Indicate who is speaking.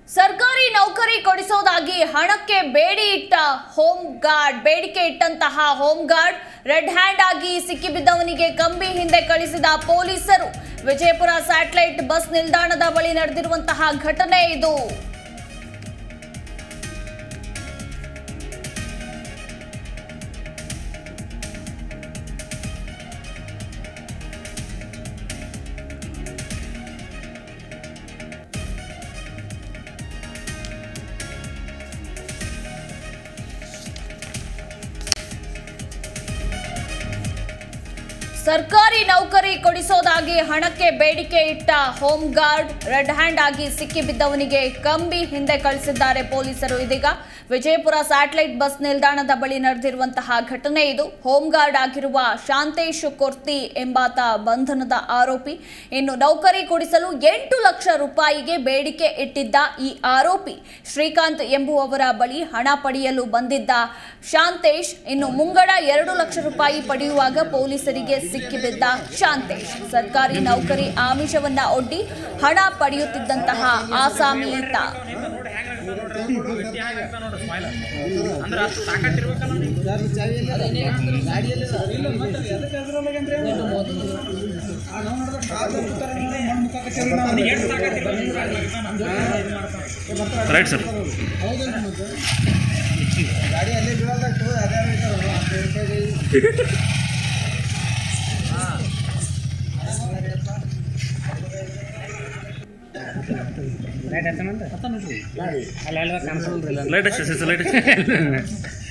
Speaker 1: ಸರ್ಕಾರಿ ನೌಕರಿ ಕೊಡಿಸೋದಾಗಿ ಹಣಕ್ಕೆ ಬೇಡಿ ಇಟ್ಟ ಹೋಮ್ ಗಾರ್ಡ್ ಬೇಡಿಕೆ ಇಟ್ಟಂತಹ ಹೋಮ್ ಗಾರ್ಡ್ ರೆಡ್ ಹ್ಯಾಂಡ್ ಆಗಿ ಸಿಕ್ಕಿಬಿದ್ದವನಿಗೆ ಕಂಬಿ ಹಿಂದೆ ಕಳಿಸಿದ ಪೊಲೀಸರು ವಿಜಯಪುರ ಸ್ಯಾಟಲೈಟ್ ಬಸ್ ನಿಲ್ದಾಣದ ಬಳಿ ನಡೆದಿರುವಂತಹ ಘಟನೆ ಇದು ಸರ್ಕಾರಿ ನೌಕರಿ ಕೊಡಿಸೋದಾಗಿ ಹಣಕ್ಕೆ ಬೇಡಿಕೆ ಇಟ್ಟ ಹೋಮ್ ಗಾರ್ಡ್ ರೆಡ್ ಹ್ಯಾಂಡ್ ಆಗಿ ಸಿಕ್ಕಿಬಿದ್ದವನಿಗೆ ಕಂಬಿ ಹಿಂದೆ ಕಳಿಸಿದ್ದಾರೆ ಪೊಲೀಸರು ಇದೀಗ ವಿಜಯಪುರ ಸ್ಯಾಟಲೈಟ್ ಬಸ್ ನಿಲ್ದಾಣದ ಬಳಿ ನಡೆದಿರುವಂತಹ ಘಟನೆ ಇದು ಹೋಮ್ ಗಾರ್ಡ್ ಆಗಿರುವ ಶಾಂತೇಶ್ ಕೊರ್ತಿ ಎಂಬಾತ ಬಂಧನದ ಆರೋಪಿ ಇನ್ನು ನೌಕರಿ ಕೊಡಿಸಲು ಎಂಟು ಲಕ್ಷ ರೂಪಾಯಿಗೆ ಬೇಡಿಕೆ ಇಟ್ಟಿದ್ದ ಈ ಆರೋಪಿ ಶ್ರೀಕಾಂತ್ ಎಂಬುವವರ ಬಳಿ ಹಣ ಪಡೆಯಲು ಬಂದಿದ್ದ ಶಾಂತೇಶ್ ಇನ್ನು ಮುಂಗಡ ಎರಡು ಲಕ್ಷ ರೂಪಾಯಿ ಪಡೆಯುವಾಗ ಪೊಲೀಸರಿಗೆ ಸಿಕ್ಕಿಬಿದ್ದ ಶಾಂತೇಶ್ ಸರ್ಕಾರಿ ನೌಕರಿ ಆಮಿಷವನ್ನ ಒಡ್ಡಿ ಹಣ ಪಡೆಯುತ್ತಿದ್ದಂತಹ ಆಸಾಮಿ ಈತ
Speaker 2: ಅಂದ್ರೆ ಅಷ್ಟು ತಾಕತ್ತಿರ್ಬೇಕಲ್ಲ ಅವ್ನಿಗೆ. ಅವ್ನಿಗೆ ಎಷ್ಟು ತಾಕತ್ತಿರ್ಬೇಕು?
Speaker 3: ರೈಟ್ ಸರ್ ಲೈಟ್ ಹಚ್ಚ ಲೈಟ್ ಹಚ್ಚ